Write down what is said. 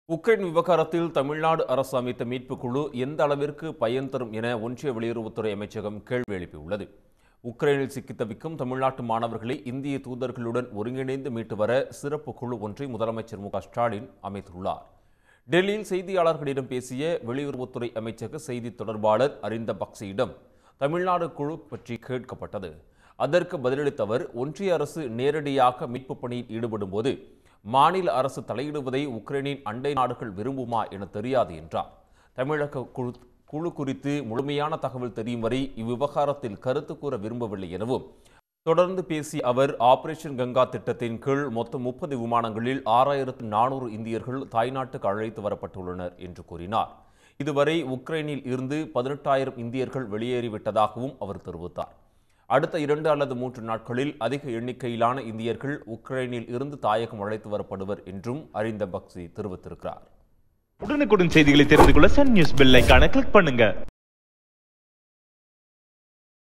Ukraine விவகாரத்தில் தமிழ்நாடு அரசு அமைத்த மீட்புக் குழு எந்த அளவிற்கு பயன் தரும் என ஒன்றிய வெளியுறவுத்துறை அமைச்சகம் கேள்வி எழுப்பியுள்ளது உக்ரைனில் சிக்கித் தவிக்கும் தமிழ்நாட்டு மாணவர்களை இந்திய தூதர்களுடன் ஒருங்கிணைந்து மீட்டு வர சிறப்பு குழு ஒன்றை முதலமைச்சர் மு க ஸ்டாலின் அமைத்துள்ளார் டெல்லியில் செய்தியாளர்களிடம் பேசிய வெளியுறவுத்துறை அமைச்சக செய்தி தொடர்பாளர் அரிந்த பக்சியிடம் தமிழ்நாடு குழு பற்றி கேட்கப்பட்டது அதற்கு பதிலளித்த அவர் ஒன்றிய அரசு நேரடியாக மீட்புப் பணியில் ஈடுபடும் போது மாநில அரசு தலையிடுவதை உக்ரைனின் அண்டை நாடுகள் விரும்புமா என தெரியாது என்றார் தமிழக குழு குழு குறித்து முழுமையான தகவல் தெரியும் வரை இவ்விவகாரத்தில் கருத்து கூற விரும்பவில்லை எனவும் தொடர்ந்து பேசிய அவர் ஆபரேஷன் கங்கா திட்டத்தின் கீழ் மொத்தம் முப்பது விமானங்களில் ஆறாயிரத்து நானூறு இந்தியர்கள் தாய்நாட்டுக்கு அழைத்து வரப்பட்டுள்ளனர் என்று கூறினார் இதுவரை உக்ரைனில் இருந்து பதினெட்டாயிரம் இந்தியர்கள் வெளியேறிவிட்டதாகவும் அவர் தெரிவித்தார் அடுத்த இரண்டு அல்லது மூன்று நாட்களில் அதிக எண்ணிக்கையிலான இந்தியர்கள் உக்ரைனில் இருந்து தாயகம் அழைத்து வரப்படுவர் என்றும் அரிந்த பக்சி தெரிவித்திருக்கிறார் உடனுக்குடன் செய்திகளை தெரிந்து கொள்ள சன் நியூஸ் பெல் ஐகானை கிளிக் பண்ணுங்க